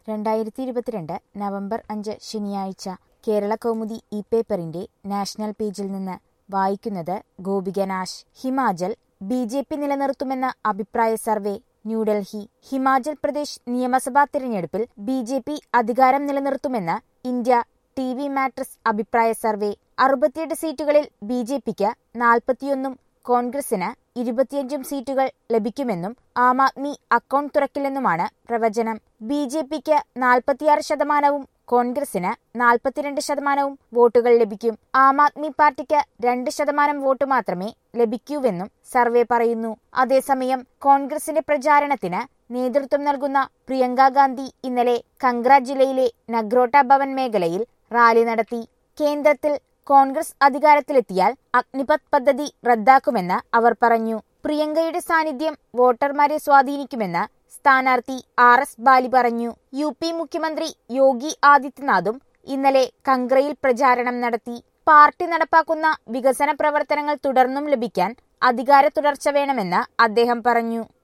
രണ്ടായിരത്തി ഇരുപത്തിരണ്ട് നവംബർ അഞ്ച് ശനിയാഴ്ച കേരള കൗമുദി ഇ പേപ്പറിന്റെ നാഷണൽ പേജിൽ നിന്ന് വായിക്കുന്നത് Gopika Nash Himachal B J P നിലനിർത്തുമെന്ന അഭിപ്രായ സർവേ ന്യൂഡൽഹി ഹിമാചൽ പ്രദേശ് നിയമസഭാ തിരഞ്ഞെടുപ്പിൽ ബി ജെ പി അധികാരം നിലനിർത്തുമെന്ന് ഇന്ത്യ ടി വി മാട്രസ് അഭിപ്രായ സർവേ അറുപത്തിയെട്ട് സീറ്റുകളിൽ ബി ജെ പിക്ക് നാൽപ്പത്തിയൊന്നും കോൺഗ്രസിന് ഇരുപത്തിയഞ്ചും സീറ്റുകൾ ലഭിക്കുമെന്നും ആം ആദ്മി അക്കൗണ്ട് തുറക്കില്ലെന്നുമാണ് പ്രവചനം ബി ജെ പിക്ക് നാൽപ്പത്തിയാറ് ശതമാനവും കോൺഗ്രസിന് നാൽപ്പത്തിരണ്ട് ശതമാനവും വോട്ടുകൾ ലഭിക്കും ആം ആദ്മി പാർട്ടിക്ക് രണ്ട് ശതമാനം വോട്ട് മാത്രമേ ലഭിക്കൂവെന്നും സർവേ പറയുന്നു അതേസമയം കോൺഗ്രസിന്റെ പ്രചാരണത്തിന് നേതൃത്വം നൽകുന്ന പ്രിയങ്ക ഗാന്ധി ഇന്നലെ കംഗ്ര ജില്ലയിലെ നഗ്രോട്ട ഭവൻ മേഖലയിൽ റാലി നടത്തി കേന്ദ്രത്തിൽ കോൺഗ്രസ് അധികാരത്തിലെത്തിയാൽ അഗ്നിപത് പദ്ധതി റദ്ദാക്കുമെന്ന് അവർ പറഞ്ഞു പ്രിയങ്കയുടെ സാന്നിധ്യം വോട്ടർമാരെ സ്വാധീനിക്കുമെന്ന് സ്ഥാനാർത്ഥി ആർ എസ് ബാലി പറഞ്ഞു യു പി മുഖ്യമന്ത്രി യോഗി ആദിത്യനാഥും ഇന്നലെ കംഗ്രയിൽ പ്രചാരണം നടത്തി പാർട്ടി നടപ്പാക്കുന്ന വികസന പ്രവർത്തനങ്ങൾ തുടർന്നും ലഭിക്കാൻ അധികാര തുടർച്ച വേണമെന്ന് അദ്ദേഹം പറഞ്ഞു